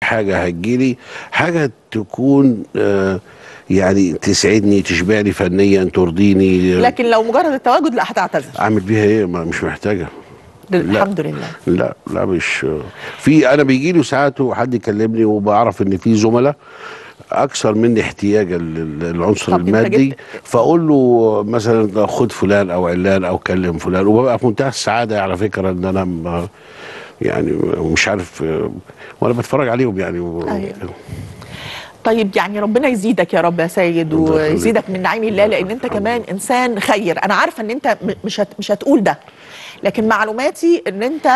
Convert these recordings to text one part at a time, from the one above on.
حاجه هتجيلي حاجه تكون آه يعني تسعدني تشبعني فنيا ترضيني لكن لو مجرد التواجد لا هتعتذر اعمل بيها ايه ما مش محتاجه الحمد لله لا لا مش في انا بيجي لي ساعات وحد يكلمني وبعرف ان في زملاء اكثر مني احتياجا لل- للعنصر طب أنت المادي جبت- فاقول له مثلا خد فلان او علان او كلم فلان وببقى في منتهى السعاده على فكره ان انا م- يعني مش عارف وانا بتفرج عليهم يعني أيوة. طيب يعني ربنا يزيدك يا رب يا سيد الله يخليك. ويزيدك من نعيم الله لان انت كمان انسان خير انا عارفه ان انت م- مش هت مش هتقول ده لكن معلوماتي ان انت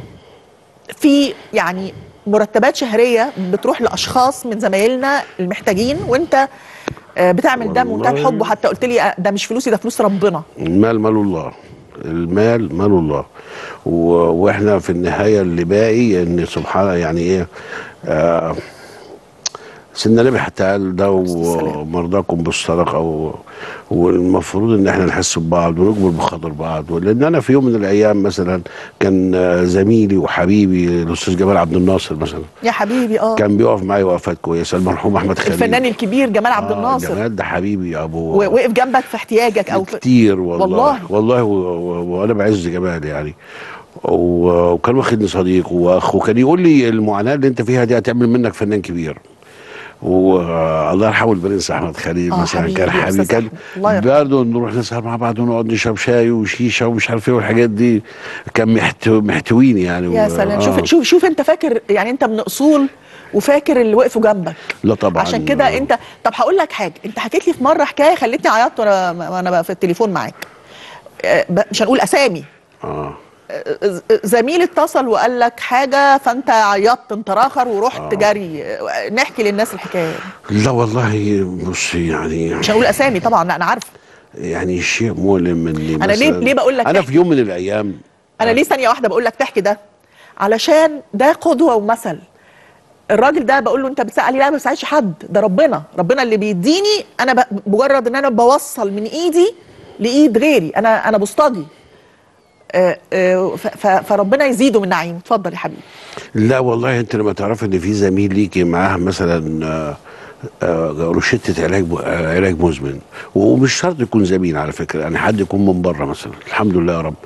في يعني مرتبات شهريه بتروح لاشخاص من زمايلنا المحتاجين وانت آه، بتعمل ده بمنتهى والله. الحب وحتى قلت لي آه، ده مش فلوسي ده فلوس ربنا المال مال الله المال مال الله و... واحنا في النهايه اللي باقي ان سبحان يعني ايه آه سيدنا النبي حتى قال ده ومرضاكم بالصدقه و... والمفروض ان احنا نحس ببعض ونجبر بخاطر بعض لان انا في يوم من الايام مثلا كان آه، زميلي وحبيبي الاستاذ جمال عبد الناصر مثلا يا حبيبي اه كان بيقف معايا وقفات كويسه المرحوم احمد خليل الفنان الكبير جمال عبد آه، الناصر جمال ده حبيبي يا ابو ووقف جنبك في احتياجك او في كتير والله والله. والله و- و- وانا بعز جمال يعني و- وكان واخدني صديق واخ وكان يقول لي المعاناه اللي انت فيها دي هتعمل منك فنان كبير والله يرحمه البرنس احمد خليل آه، مثلا حبيبي كان يا حبيبي أستاذ كان أحمد، الله يرحمه. برضه نروح نسهر مع بعض ونقعد نشرب شاي وشيشه ومش عارف ايه والحاجات دي كان محتو محتويني يعني يا و- سلام آه. شوف شوف شوف انت فاكر يعني انت من اصول وفاكر اللي وقفوا جنبك لا طبعا عشان كده انت طب هقول لك حاجه انت حكيت لي في مره حكايه خلتني عيطت وانا وانا بقى في التليفون معاك آه، ب- مش هنقول اسامي اه آه، ز- زميل اتصل وقال لك حاجه فانت عيطت انت راخر ورحت جري آه، نحكي للناس الحكايه لا والله بص يعني مش هنقول اسامي طبعا لا انا عارفه يعني شيء مؤلم اني أنا ليه- مثلاً- ليه بقول لك انا احكي؟ في يوم من الايام انا ليه ثانيه واحده بقول لك تحكي ده علشان ده قدوه ومثل الراجل ده بقول له انت بتسال لي لا ما بساعدش حد ده ربنا ربنا اللي بيديني انا ب- مجرد ان انا بوصل من ايدي لايد غيري انا انا بصطدي آه، آه، ف- ف- فربنا يزيده من نعيم اتفضل يا حبيبي لا والله انت لما تعرف ان في زميل ليكي معاه مثلا آه، آه، روشته علاج ب- آه، علاج مزمن ومش شرط يكون زميل على فكره يعني حد يكون من بره مثلا الحمد لله يا رب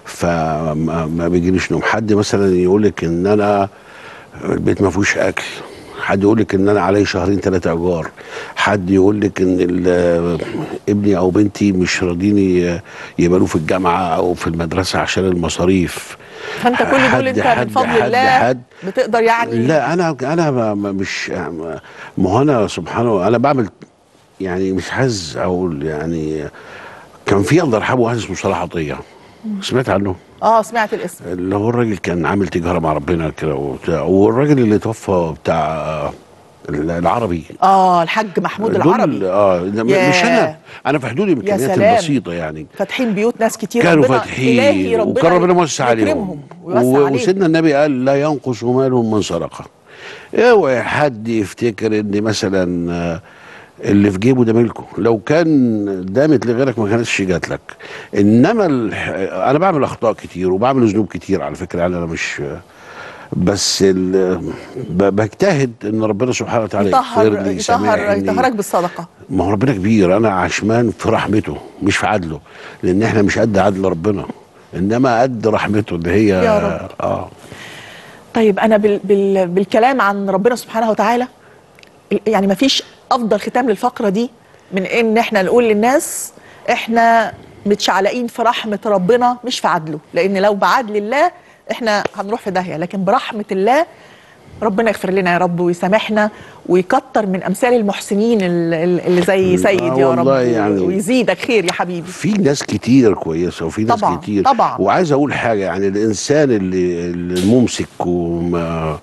فما ما بيجيليش نوم حد مثلا يقول لك ان انا البيت ما فيهوش اكل حد يقول لك ان انا علي شهرين ثلاثه ايجار حد يقول لك ان ال- ابني او بنتي مش راضيين يقبلوه في الجامعه او في المدرسه عشان المصاريف فانت كل حد- دول انت من حد- فضل حد- الله حد بتقدر يعني لا انا انا ما ما- مش ما ما هو انا سبحان الله انا بعمل يعني مش عايز اقول يعني كان في الله يرحمه واحد اسمه صلاح عطيه سمعت عنه اه سمعت الاسم اللي هو الراجل كان عامل تجاره مع ربنا كده وبتاع والراجل اللي توفى بتاع العربي اه الحاج محمود دول- العربي اه ده م- ياه. مش انا انا في حدود الامكانيات سلام. البسيطه يعني فاتحين بيوت ناس كتير كانوا ربنا فاتحين إلهي ربنا وكان ربنا موسع عليهم يكرمهم ويوسع و- عليهم وسيدنا النبي قال لا ينقص مال من سرقه اوعى حد يفتكر ان مثلا آه، اللي في جيبه ده ملكه لو كان دامت لغيرك ما كانتش جات لك انما الح... انا بعمل اخطاء كتير وبعمل ذنوب كتير على فكره يعني انا مش بس ال... ب... بجتهد ان ربنا سبحانه وتعالى يطهر يغفر لي يطهر يسامحني يطهرك بالصدقه ما هو ربنا كبير انا عشمان في رحمته مش في عدله لان احنا مش قد عدل ربنا انما قد رحمته اللي هي يا رب. اه طيب انا بال بال بالكلام عن ربنا سبحانه وتعالى يعني ما فيش افضل ختام للفقره دي من ان احنا نقول للناس احنا متشعلقين في رحمه ربنا مش في عدله لان لو بعدل الله احنا هنروح في داهيه لكن برحمه الله ربنا يغفر لنا يا رب ويسامحنا ويكتر من امثال المحسنين ال- ال- اللي زي سيد آه يا رب والله يعني. ويزيدك خير يا حبيبي في ناس كتير كويسه وفي ناس طبعاً، كتير طبعاً. وعايز اقول حاجه يعني الانسان اللي الممسك وما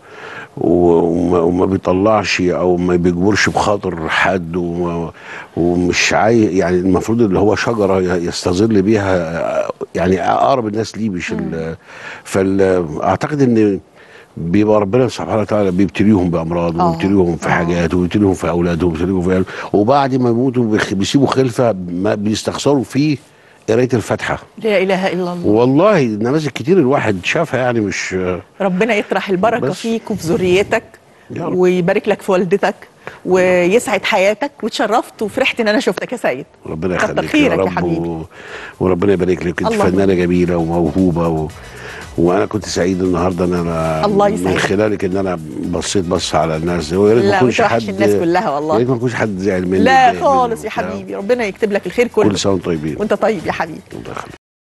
وما, وما بيطلعش او ما بيجبرش بخاطر حد وما ومش عايز يعني المفروض اللي هو شجره يستظل بيها يعني اقرب الناس ليه مش ال- فاعتقد ان بيبقى ربنا سبحانه وتعالى بيبتليهم بامراض آه. وبيبتليهم في آه. حاجات وبيبتليهم في اولادهم وبيبتليهم في أهل- وبعد ما يموتوا بيخ- بيسيبوا خلفه ما بيستخسروا فيه قرايه الفاتحه لا اله الا الله والله نماذج كتير الواحد شافها يعني مش ربنا يطرح البركه بس. فيك وفي ذريتك يا رب. ويبارك لك في والدتك ويسعد حياتك واتشرفت وفرحت ان انا شفتك يا سيد ربنا كتر يخليك خيرك يا يا رب حبيبي. و... وربنا يبارك لك انت اللهم فنانه جميله وموهوبه و... وانا كنت سعيد النهارده ان انا الله من يسعدك. خلالك ان انا بصيت بص على الناس دي ويا ريت ما لا يكونش وتوحش حد الناس كلها والله. يا ريت ما يكونش حد زعل مني لا اتضايق مني خالص يا وبتاع. حبيبي ربنا يكتب لك الخير كله كل سنه وانتم طيبين وانت طيب يا حبيبي الله يخليك